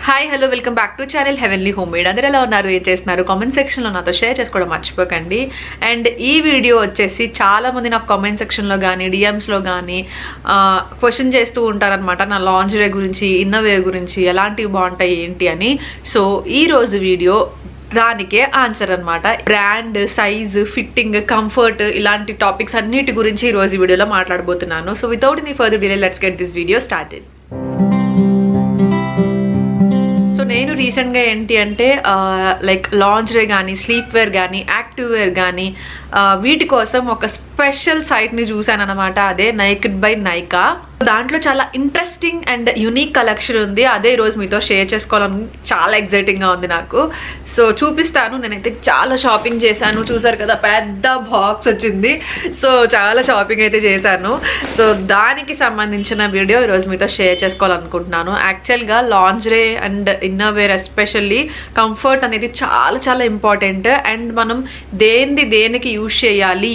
hi hello welcome back to channel heavenly home made అందరూ ఎలా ఉన్నారు ఏం చేస్తున్నారు కామెంట్ సెక్షన్లో నాతో షేర్ చేసుకోవడం మర్చిపోకండి అండ్ ఈ వీడియో వచ్చేసి చాలా మంది నాకు కామెంట్ సెక్షన్లో కానీ డిఎమ్స్లో కానీ క్వశ్చన్ చేస్తూ ఉంటారనమాట నా లాంజ్వే గురించి ఇన్నోవేర్ గురించి ఎలాంటివి బాగుంటాయి ఏంటి అని సో ఈ రోజు వీడియో దానికే ఆన్సర్ అనమాట బ్రాండ్ సైజ్ ఫిట్టింగ్ కంఫర్ట్ ఇలాంటి టాపిక్స్ అన్నిటి గురించి ఈ రోజు ఈ వీడియోలో మాట్లాడబోతున్నాను so without any further delay let's get this video started so నేను రీసెంట్గా ఏంటి అంటే లైక్ లాంజ్రే కానీ స్లీప్ వేర్ కానీ యాక్టివ్ వేర్ కానీ వీటి కోసం ఒక స్పెషల్ సైట్ని చూశాను అనమాట అదే నైకిడ్ బై నైకా దాంట్లో చాలా ఇంట్రెస్టింగ్ అండ్ యునిక్ కలెక్షన్ ఉంది అదే ఈరోజు మీతో షేర్ చేసుకోవాలని చాలా ఎగ్జైటింగ్గా ఉంది నాకు సో చూపిస్తాను నేనైతే చాలా షాపింగ్ చేశాను చూసారు కదా పెద్ద బాక్స్ వచ్చింది సో చాలా షాపింగ్ అయితే చేశాను సో దానికి సంబంధించిన వీడియో ఈరోజు మీతో షేర్ చేసుకోవాలనుకుంటున్నాను యాక్చువల్గా lingerie and innerwear especially comfort అనేది చాలా చాలా ఇంపార్టెంట్ అండ్ మనం దేనిది దేనికి యూజ్ చేయాలి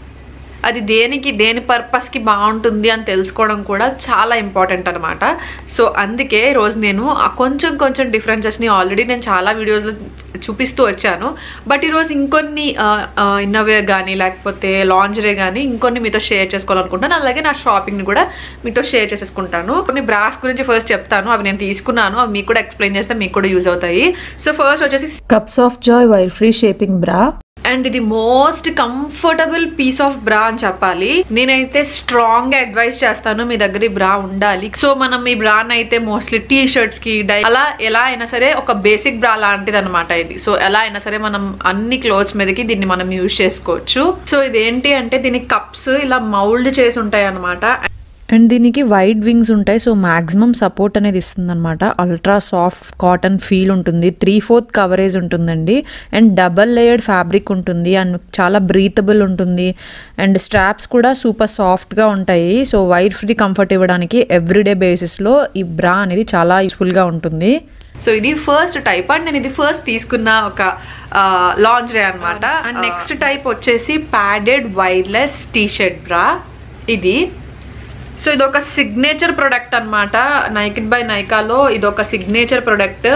అది దేనికి దేని పర్పస్కి బాగుంటుంది అని తెలుసుకోవడం కూడా చాలా ఇంపార్టెంట్ అనమాట సో అందుకే రోజు నేను ఆ కొంచెం కొంచెం డిఫరెన్సెస్ని ఆల్రెడీ నేను చాలా వీడియోస్లో చూపిస్తూ వచ్చాను బట్ ఈరోజు ఇంకొన్ని ఇన్నోవేర్ కానీ లేకపోతే లాంజరే కానీ ఇంకొన్ని మీతో షేర్ చేసుకోవాలనుకుంటాను అలాగే నా షాపింగ్ని కూడా మీతో షేర్ చేసేసుకుంటాను కొన్ని బ్రాస్ గురించి ఫస్ట్ చెప్తాను అవి నేను తీసుకున్నాను అవి మీకు కూడా ఎక్స్ప్లెయిన్ చేస్తే మీకు కూడా యూజ్ అవుతాయి సో ఫస్ట్ వచ్చేసి cups of joy wire free shaping bra and ఇది most comfortable piece of bra అని చెప్పాలి నేనైతే స్ట్రాంగ్ గా అడ్వైస్ చేస్తాను మీ దగ్గర ఈ బ్రా ఉండాలి సో మనం ఈ బ్రాన్ అయితే మోస్ట్లీ టీ షర్ట్స్ కి డై అలా ఎలా అయినా సరే ఒక బేసిక్ బ్రా లాంటిది అనమాట ఇది సో ఎలా అయినా సరే మనం అన్ని క్లోత్స్ మీదకి దీన్ని మనం యూజ్ చేసుకోవచ్చు సో ఇదేంటి అంటే దీనికి కప్స్ ఇలా మౌల్డ్ చేసి ఉంటాయి అనమాట అండ్ దీనికి వైడ్ వింగ్స్ ఉంటాయి సో మాక్సిమం సపోర్ట్ అనేది ఇస్తుంది అనమాట అల్ట్రా సాఫ్ట్ కాటన్ ఫీల్ ఉంటుంది త్రీ ఫోర్త్ కవరేజ్ ఉంటుందండి అండ్ డబల్ లేయర్డ్ ఫ్యాబ్రిక్ ఉంటుంది అండ్ చాలా బ్రీతబుల్ ఉంటుంది అండ్ స్ట్రాప్స్ కూడా సూపర్ సాఫ్ట్గా ఉంటాయి సో వైర్ ఫ్రీ కంఫర్ట్ ఇవ్వడానికి ఎవ్రీడే బేసిస్లో ఈ బ్రా అనేది చాలా యూస్ఫుల్గా ఉంటుంది సో ఇది ఫస్ట్ టైప్ అండ్ నేను ఇది ఫస్ట్ తీసుకున్న ఒక లాంజ్రే అనమాట అండ్ నెక్స్ట్ టైప్ వచ్చేసి padded wireless T shirt bra ఇది సో ఇది ఒక సిగ్నేచర్ ప్రొడక్ట్ అనమాట నైకిడ్ బై నైకాలో ఇది ఒక సిగ్నేచర్ ప్రొడక్ట్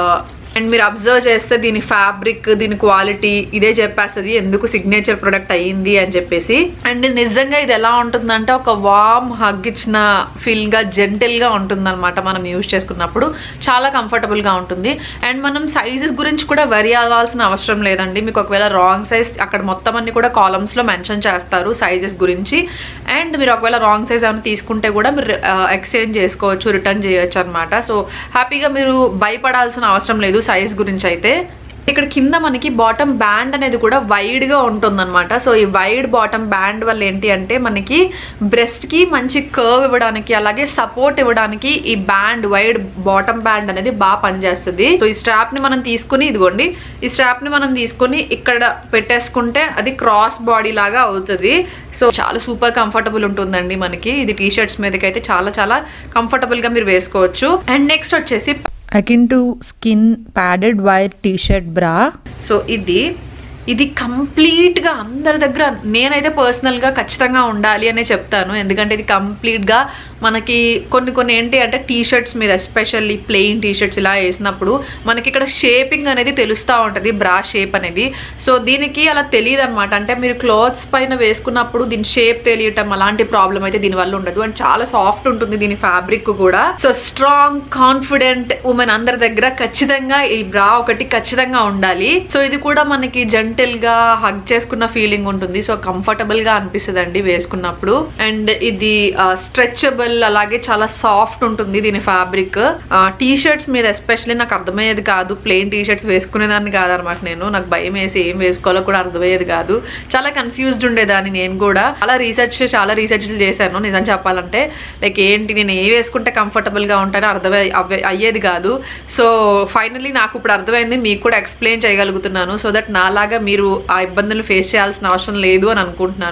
అండ్ మీరు అబ్జర్వ్ చేస్తే దీని ఫ్యాబ్రిక్ దీని క్వాలిటీ ఇదే చెప్పేస్తుంది ఎందుకు సిగ్నేచర్ ప్రొడక్ట్ అయ్యింది అని చెప్పేసి అండ్ నిజంగా ఇది ఎలా ఉంటుందంటే ఒక వామ్ హగ్ ఇచ్చిన ఫీల్ గా జెంటిల్ గా ఉంటుంది అనమాట మనం యూజ్ చేసుకున్నప్పుడు చాలా కంఫర్టబుల్ గా ఉంటుంది అండ్ మనం సైజెస్ గురించి కూడా వరి అవ్వాల్సిన అవసరం లేదండి మీకు ఒకవేళ రాంగ్ సైజ్ అక్కడ మొత్తం అన్ని కూడా కాలమ్స్ లో మెన్షన్ చేస్తారు సైజెస్ గురించి అండ్ మీరు ఒకవేళ రాంగ్ సైజ్ ఏమైనా తీసుకుంటే కూడా మీరు ఎక్స్చేంజ్ చేసుకోవచ్చు రిటర్న్ చేయొచ్చు అనమాట సో హ్యాపీగా మీరు భయపడాల్సిన అవసరం లేదు సైజ్ గురించి అయితే ఇక్కడ కింద మనకి బాటమ్ బ్యాండ్ అనేది కూడా వైడ్ గా ఉంటుందన్నమాట సో ఈ వైడ్ బాటమ్ బ్యాండ్ వల్ల ఏంటి అంటే మనకి బ్రెస్ట్ కి మంచి కర్వ్ ఇవ్వడానికి అలాగే సపోర్ట్ ఇవ్వడానికి ఈ బ్యాండ్ వైడ్ బాటమ్ బ్యాండ్ అనేది బాగా పనిచేస్తుంది సో ఈ స్ట్రాప్ ని మనం తీసుకుని ఇదిగోండి ఈ స్ట్రాప్ ని మనం తీసుకుని ఇక్కడ పెట్టేసుకుంటే అది క్రాస్ బాడీ లాగా అవుతుంది సో చాలా సూపర్ కంఫర్టబుల్ ఉంటుందండి మనకి ఇది టీ షర్ట్స్ మీదకి అయితే చాలా చాలా కంఫర్టబుల్ గా మీరు వేసుకోవచ్చు అండ్ నెక్స్ట్ వచ్చేసి akin to skin padded wire T shirt bra so ఇది ఇది కంప్లీట్గా అందరి దగ్గర నేనైతే పర్సనల్గా ఖచ్చితంగా ఉండాలి అనే చెప్తాను ఎందుకంటే ఇది కంప్లీట్గా మనకి కొన్ని కొన్ని ఏంటి అంటే టీ షర్ట్స్ మీద ఎస్పెషల్లీ ప్లెయిన్ టీ షర్ట్స్ ఇలా వేసినప్పుడు మనకి ఇక్కడ షేపింగ్ అనేది తెలుస్తూ ఉంటుంది బ్రా షేప్ అనేది సో దీనికి అలా తెలియదు అనమాట అంటే మీరు క్లాత్స్ పైన వేసుకున్నప్పుడు దీని షేప్ తెలియటం అలాంటి ప్రాబ్లం అయితే దీనివల్ల ఉండదు అండ్ చాలా సాఫ్ట్ ఉంటుంది దీని ఫ్యాబ్రిక్ కూడా సో స్ట్రాంగ్ కాన్ఫిడెంట్ ఉమెన్ అందరి దగ్గర ఖచ్చితంగా ఈ బ్రా ఒకటి ఖచ్చితంగా ఉండాలి సో ఇది కూడా మనకి జెంటల్ గా హగ్ చేసుకున్న ఫీలింగ్ ఉంటుంది సో కంఫర్టబుల్ గా అనిపిస్తుంది అండి వేసుకున్నప్పుడు అండ్ ఇది స్ట్రెచబుల్ అలాగే చాలా సాఫ్ట్ ఉంటుంది దీని ఫ్యాబ్రిక్ టీ షర్ట్స్ మీద ఎస్పెషల్లీ నాకు అర్థమయ్యేది కాదు ప్లెయిన్ టీ షర్ట్స్ వేసుకునేదాన్ని కాదనమాట నేను నాకు భయం వేసి ఏం వేసుకోవాలో కూడా అర్థమయ్యేది కాదు చాలా కన్ఫ్యూజ్డ్ ఉండేదాన్ని నేను కూడా చాలా రీసెర్చ్ చాలా రీసెర్చ్ చేశాను నిజం చెప్పాలంటే లైక్ ఏంటి నేను ఏ వేసుకుంటే కంఫర్టబుల్ గా ఉంటానో అర్థమై అయ్యేది కాదు సో ఫైనల్లీ నాకు ఇప్పుడు అర్థమైంది మీకు కూడా ఎక్స్ప్లెయిన్ చేయగలుగుతున్నాను సో దట్ నాలాగా మీరు ఆ ఇబ్బందులు ఫేస్ చేయాల్సిన అవసరం లేదు అని అనుకుంటున్నాను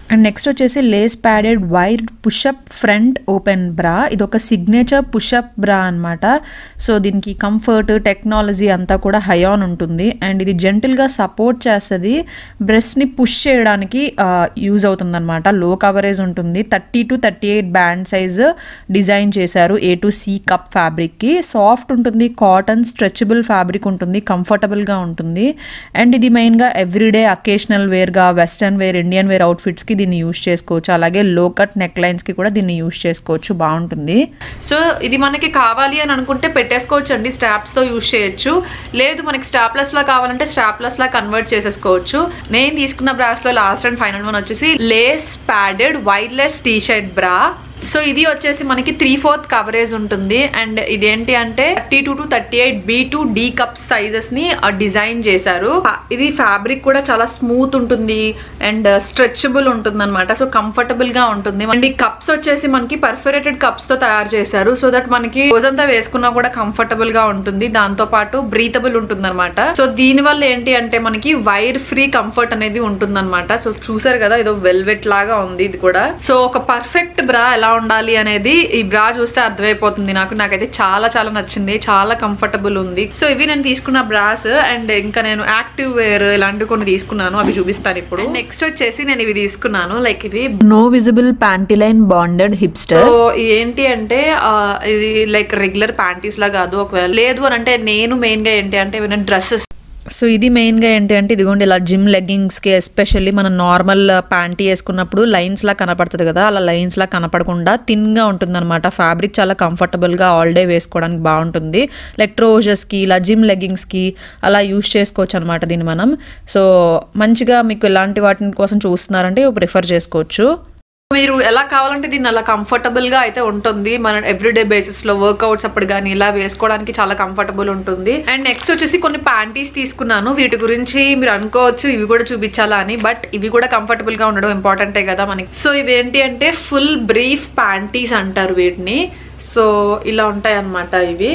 అండ్ నెక్స్ట్ వచ్చేసి lace padded wire push up front open bra ఇది ఒక సిగ్నేచర్ పుషప్ బ్రా అనమాట సో దీనికి కంఫర్ట్ టెక్నాలజీ అంతా కూడా హై ఆన్ ఉంటుంది అండ్ ఇది జెంటిల్గా సపోర్ట్ చేస్తుంది బ్రెస్ట్ని పుష్ చేయడానికి యూజ్ అవుతుంది అనమాట లో కవరేజ్ ఉంటుంది thirty to thirty eight band size design చేశారు ఏ టు సి కప్ ఫ్యాబ్రిక్కి సాఫ్ట్ ఉంటుంది కాటన్ స్ట్రెచబుల్ ఫ్యాబ్రిక్ ఉంటుంది కంఫర్టబుల్గా ఉంటుంది అండ్ ఇది మెయిన్గా ఎవ్రీడే అకేషనల్ వేర్గా వెస్ట్రన్ వేర్ ఇండియన్ వేర్ అవుట్ఫిట్స్కి దీన్ని యూస్ చేసుకోవచ్చు అలాగే లో కట్ నెక్ లైన్స్కి కూడా దీన్ని యూస్ చేసుకోవచ్చు బాగుంటుంది సో ఇది మనకి కావాలి అని అనుకుంటే పెట్టేసుకోవచ్చు అండి స్ట్రాప్స్ తో యూజ్ చేయొచ్చు లేదు మనకి స్ట్రాప్లెస్ లా కావాలంటే స్ట్రాప్లెస్ లా కన్వర్ట్ చేసేసుకోవచ్చు నేను తీసుకున్న బ్రాస్ లో లాస్ట్ అండ్ ఫైనల్ వన్ వచ్చేసి lace padded wireless T shirt bra so ఇది వచ్చేసి మనకి త్రీ ఫోర్త్ కవరేజ్ ఉంటుంది అండ్ ఇదేంటి అంటే thirty two to thirty eight B to D cup sizes ని డిజైన్ చేశారు ఇది ఫ్యాబ్రిక్ కూడా చాలా స్మూత్ ఉంటుంది అండ్ స్ట్రెచబుల్ ఉంటుంది అనమాట సో కంఫర్టబుల్ గా ఉంటుంది అండ్ ఈ కప్స్ వచ్చేసి మనకి పర్ఫరేటెడ్ కప్స్ తో తయారు చేశారు సో దట్ మనకి రోజంతా వేసుకున్నా కూడా కంఫర్టబుల్ గా ఉంటుంది దాంతో పాటు బ్రీతబుల్ ఉంటుంది అనమాట సో దీని వల్ల ఏంటి అంటే మనకి వైర్ ఫ్రీ కంఫర్ట్ అనేది ఉంటుంది అనమాట సో చూసారు కదా ఏదో వెల్వెట్ లాగా ఉంది ఇది కూడా సో ఒక పర్ఫెక్ట్ బ్రా ఎలా ఉండాలి అనేది ఈ బ్రా చూస్తే అర్థమైపోతుంది నాకు నాకైతే చాలా చాలా నచ్చింది చాలా కంఫర్టబుల్ ఉంది సో ఇవి నేను తీసుకున్న బ్రాస్ అండ్ ఇంకా నేను యాక్టివ్ వేర్ ఇలాంటివి కొన్ని తీసుకున్నాను అవి చూపిస్తాను ఇప్పుడు నెక్స్ట్ వచ్చేసి నేను ఇవి తీసుకున్నాను లైక్ ఇవి no visible panty line bonded hipster so ఏంటి అంటే ఆ, ఇది లైక్ రెగ్యులర్ ప్యాంటీస్ లా కాదు ఒకవేళ లేదు అని అంటే నేను మెయిన్ గా ఏంటి అంటే ఏమైనా డ్రెస్సెస్ సో ఇది మెయిన్గా ఏంటి అంటే ఇదిగోండి ఇలా జిమ్ లెగ్గింగ్స్కి ఎస్పెషల్లీ మనం నార్మల్ ప్యాంటీ వేసుకున్నప్పుడు లైన్స్లా కనపడుతుంది కదా అలా లైన్స్లా కనపడకుండా థిన్గా ఉంటుందన్నమాట ఫ్యాబ్రిక్ చాలా కంఫర్టబుల్గా ఆల్ డే వేసుకోవడానికి బాగుంటుంది లైక్ ట్రోజెస్కి ఇలా జిమ్ లెగ్గింగ్స్కి అలా యూస్ చేసుకోవచ్చు అనమాట దీన్ని మనం సో మంచిగా మీకు ఎలాంటి వాటి కోసం చూస్తున్నారంటే ప్రిఫర్ చేసుకోవచ్చు మీరు ఎలా కావాలంటే దీన్ని అలా కంఫర్టబుల్ గా అయితే ఉంటుంది మన ఎవ్రీడే బేసిస్ లో వర్కౌట్స్ అప్పుడు కానీ ఇలా వేసుకోవడానికి చాలా కంఫర్టబుల్ ఉంటుంది అండ్ నెక్స్ట్ వచ్చేసి కొన్ని ప్యాంటీస్ తీసుకున్నాను వీటి గురించి మీరు అనుకోవచ్చు ఇవి కూడా చూపించాలా అని బట్ ఇవి కూడా కంఫర్టబుల్ గా ఉండడం ఇంపార్టెంటే కదా మనకి సో ఇవి ఏంటి అంటే ఫుల్ బ్రీఫ్ ప్యాంటీస్ అంటారు వీటిని సో ఇలా ఉంటాయి అన్నమాట ఇవి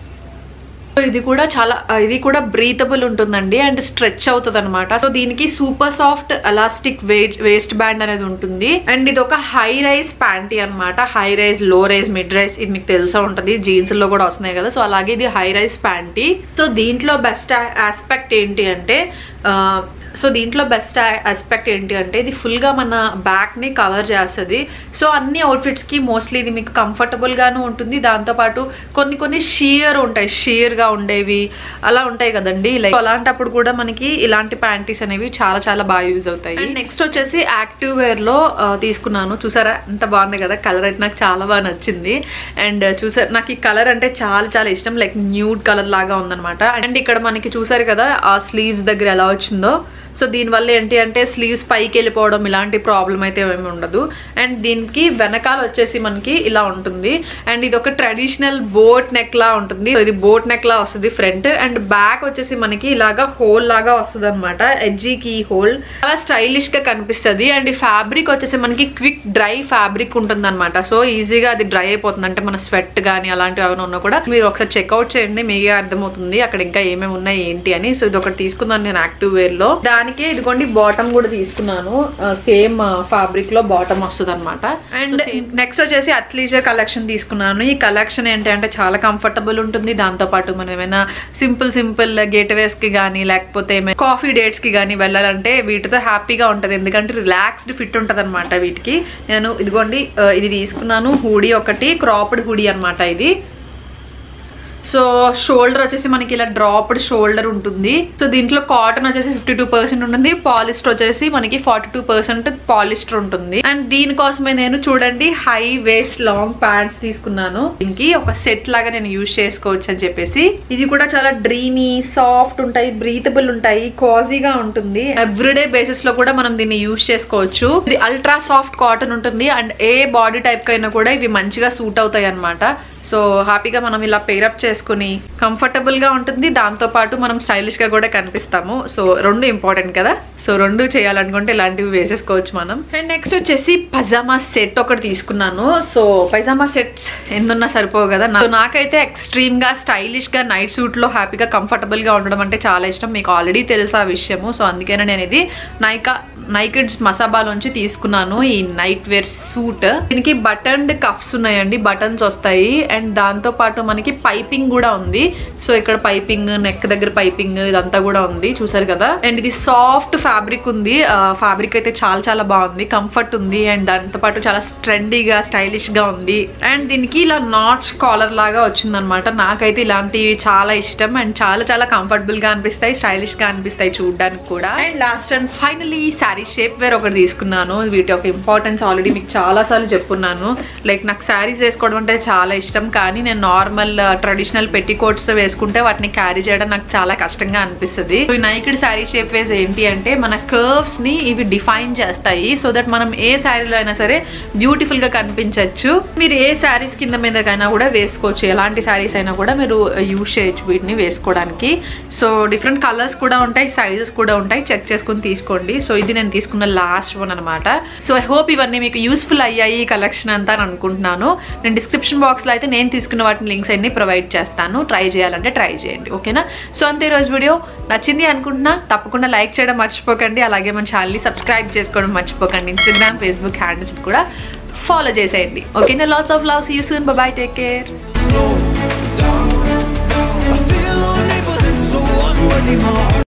సో ఇది కూడా చాలా ఆ, ఇది కూడా బ్రీతబుల్ ఉంటుందండి అండ్ స్ట్రెచ్ అవుతుంది అనమాట సో దీనికి super soft elastic waist band అనేది ఉంటుంది అండ్ ఇది ఒక హై రైజ్ ప్యాంటీ అన్నమాట high rise low rise mid rise ఇది మీకు తెలిసే ఉంటుంది జీన్స్ లో కూడా వస్తున్నాయి కదా సో అలాగే ఇది హై రైజ్ ప్యాంటీ సో దీంట్లో బెస్ట్ ఆస్పెక్ట్ ఏంటి అంటే ఆ, సో దీంట్లో బెస్ట్ ఆస్పెక్ట్ ఏంటి అంటే ఇది ఫుల్గా మన బ్యాక్ని కవర్ చేస్తుంది సో అన్ని అవుట్ఫిట్స్కి మోస్ట్లీ ఇది మీకు కంఫర్టబుల్గాను ఉంటుంది దాంతోపాటు కొన్ని కొన్ని షియర్ ఉంటాయి షియర్గా ఉండేవి అలా ఉంటాయి కదండి లైక్ అలాంటప్పుడు కూడా మనకి ఇలాంటి ప్యాంటీస్ అనేవి చాలా చాలా బాగా యూజ్ అవుతాయి అండ్ నెక్స్ట్ వచ్చేసి యాక్టివ్ వేర్లో తీసుకున్నాను చూసారా ఎంత బాగుంది కదా కలర్ అయితే నాకు చాలా బాగా నచ్చింది అండ్ చూసారు నాకు ఈ కలర్ అంటే చాలా చాలా ఇష్టం లైక్ న్యూడ్ కలర్ లాగా ఉందన్నమాట అండ్ ఇక్కడ మనకి చూసారు కదా ఆ స్లీవ్స్ దగ్గర ఎలా వచ్చిందో సో దీనివల్ల ఏంటి అంటే స్లీవ్స్ పైకి వెళ్ళిపోవడం ఇలాంటి ప్రాబ్లం అయితే ఏమి ఉండదు అండ్ దీనికి వెనకాల వచ్చేసి మనకి ఇలా ఉంటుంది అండ్ ఇది ఒక ట్రెడిషనల్ బోట్ నెక్ లా ఉంటుంది సో ఇది బోట్ నెక్ లా వస్తుంది ఫ్రంట్ అండ్ బ్యాక్ వచ్చేసి మనకి ఇలాగా హోల్ లాగా వస్తుంది అనమాట ఎడ్జీకి హోల్ చాలా స్టైలిష్ గా కనిపిస్తుంది అండ్ ఈ ఫ్యాబ్రిక్ వచ్చేసి మనకి క్విక్ డ్రై ఫ్యాబ్రిక్ ఉంటుంది అనమాట సో ఈజీగా అది డ్రై అయిపోతుంది అంటే మన స్వెట్ కానీ అలాంటివి ఏమైనా ఉన్నా కూడా మీరు ఒకసారి చెక్అవుట్ చేయండి మీకే అర్థమవుతుంది అక్కడ ఇంకా ఏమేమి ఉన్నాయి ఏంటి అని సో ఇది ఒకటి తీసుకున్నాను నేను యాక్టివ్ వేర్ లో దానికే ఇదిగోండి బాటమ్ కూడా తీసుకున్నాను సేమ్ ఫ్యాబ్రిక్ లో బాటమ్ వస్తుంది అనమాట అండ్ నెక్స్ట్ వచ్చేసి అథ్లీజర్ కలెక్షన్ తీసుకున్నాను ఈ కలెక్షన్ ఏంటి అంటే చాలా కంఫర్టబుల్ ఉంటుంది దాంతో పాటు మనం ఏమైనా సింపుల్ సింపుల్ గేట్ వేస్ కి కానీ లేకపోతే ఏమైనా కాఫీ డేట్స్ కి కానీ వెళ్ళాలంటే వీటితో హ్యాపీగా ఉంటుంది ఎందుకంటే రిలాక్స్డ్ ఫిట్ ఉంటుంది అనమాట వీటికి నేను ఇదిగోండి ఆ, ఇది తీసుకున్నాను హూడీ ఒకటి క్రాప్డ్ హూడీ అన్నమాట ఇది సో షోల్డర్ వచ్చేసి మనకి ఇలా డ్రాప్డ్ షోల్డర్ ఉంటుంది సో దీంట్లో కాటన్ వచ్చేసి ఫిఫ్టీ టూ పర్సెంట్ ఉంటుంది పాలిస్టర్ వచ్చేసి మనకి ఫార్టీ టూ పర్సెంట్ పాలిస్టర్ ఉంటుంది అండ్ దీనికోసమే నేను చూడండి హై వేస్ట్ లాంగ్ ప్యాంట్స్ తీసుకున్నాను దీనికి ఒక సెట్ లాగా నేను యూజ్ చేసుకోవచ్చు అని చెప్పేసి ఇది కూడా చాలా డ్రీమీ సాఫ్ట్ ఉంటాయి బ్రీతబుల్ ఉంటాయి కాజీగా ఉంటుంది ఎవ్రీడే బేసిస్ లో కూడా మనం దీన్ని యూజ్ చేసుకోవచ్చు ఇది అల్ట్రా సాఫ్ట్ కాటన్ ఉంటుంది అండ్ ఏ బాడీ టైప్ కైనా కూడా ఇవి మంచిగా సూట్ అవుతాయి అనమాట సో హ్యాపీగా మనం ఇలా పేరప్ చేసుకుని కంఫర్టబుల్ గా ఉంటుంది దాంతో పాటు మనం స్టైలిష్ గా కూడా కనిపిస్తాము సో రెండు ఇంపార్టెంట్ కదా సో రెండు చేయాలనుకుంటే ఇలాంటివి వేసేసుకోవచ్చు మనం అండ్ నెక్స్ట్ వచ్చేసి పజామా సెట్ ఒకటి తీసుకున్నాను సో పైజామా సెట్స్ ఎన్నున్నా సరిపోవు కదా నా- సో నాకైతే ఎక్స్ట్రీమ్ గా స్టైలిష్ గా నైట్ సూట్ లో హ్యాపీగా కంఫర్టబుల్ గా ఉండడం అంటే చాలా ఇష్టం మీకు ఆల్రెడీ తెలుసు ఆ విషయము సో అందుకనే నేను ఇది నైకా నైకిడ్స్ మసాబాలోంచి తీసుకున్నాను ఈ నైట్ వేర్ సూట్ దీనికి బటన్డ్ కఫ్స్ ఉన్నాయండి బటన్స్ వస్తాయి అండ్ దాంతో పాటు మనకి పైపింగ్ కూడా ఉంది సో ఇక్కడ పైపింగ్ నెక్ దగ్గర పైపింగ్ ఇదంతా కూడా ఉంది చూసారు కదా అండ్ ఇది సాఫ్ట్ ఫ్యాబ్రిక్ ఉంది ఫ్యాబ్రిక్ అయితే చాలా చాలా బాగుంది కంఫర్ట్ ఉంది అండ్ దాంతో పాటు చాలా ట్రెండీగా స్టైలిష్ గా ఉంది అండ్ దీనికి ఇలా నాట్స్ కాలర్ లాగా వచ్చిందనమాట నాకైతే ఇలాంటివి చాలా ఇష్టం అండ్ చాలా చాలా కంఫర్టబుల్ గా అనిపిస్తాయి స్టైలిష్ గా అనిపిస్తాయి చూడడానికి కూడా and last and finally sari shape wear ఒకటి తీసుకున్నాను వీటి యొక్క ఇంపార్టెన్స్ ఆల్రెడీ మీకు చాలా సార్లు చెప్పున్నాను లైక్ నాకు శారీస్ వేసుకోవడం అంటే చాలా ఇష్టం కానీ నేను నార్మల్ ట్రెడిషనల్ పెట్టి కోట్స్ వేసుకుంటే వాటిని క్యారీ చేయడం నాకు చాలా కష్టంగా అనిపిస్తుంది సో ఈ నైకిడ్ శారీ షేప్ వేస్ ఏంటి అంటే మన కర్వ్స్ ని ఇవి డిఫైన్ చేస్తాయి సో దట్ మనం ఏ శారీలో అయినా సరే బ్యూటిఫుల్ గా కనిపించవచ్చు మీరు ఏ శారీస్ కింద మీదకైనా కూడా వేసుకోవచ్చు ఎలాంటి శారీస్ అయినా కూడా మీరు యూజ్ చేయొచ్చు వీటిని వేసుకోవడానికి సో డిఫరెంట్ కలర్స్ కూడా ఉంటాయి సైజెస్ కూడా ఉంటాయి చెక్ చేసుకుని తీసుకోండి సో ఇది నేను తీసుకున్న లాస్ట్ వన్ అనమాట సో ఐ హోప్ ఇవన్నీ మీకు యూస్ఫుల్ అయ్యాయి ఈ కలెక్షన్ అంతా అని అనుకుంటున్నాను నేను డిస్క్రిప్షన్ బాక్స్లో అయితే నేను తీసుకున్న వాటిని లింక్స్ అన్ని ప్రొవైడ్ చేస్తాను ట్రై చేయాలంటే ట్రై చేయండి ఓకేనా సో అంతే రోజు వీడియో నచ్చింది అనుకుంటున్నా తప్పకుండా లైక్ చేయడం మర్చిపోకండి అలాగే మన ఛానల్ని సబ్స్క్రైబ్ చేసుకోవడం మర్చిపోకండి ఇన్స్టాగ్రామ్ ఫేస్బుక్ హ్యాండిల్స్ కూడా ఫాలో చేసేయండి ఓకేనా lots of love see you soon bye take care I feel unable, so unworthy, my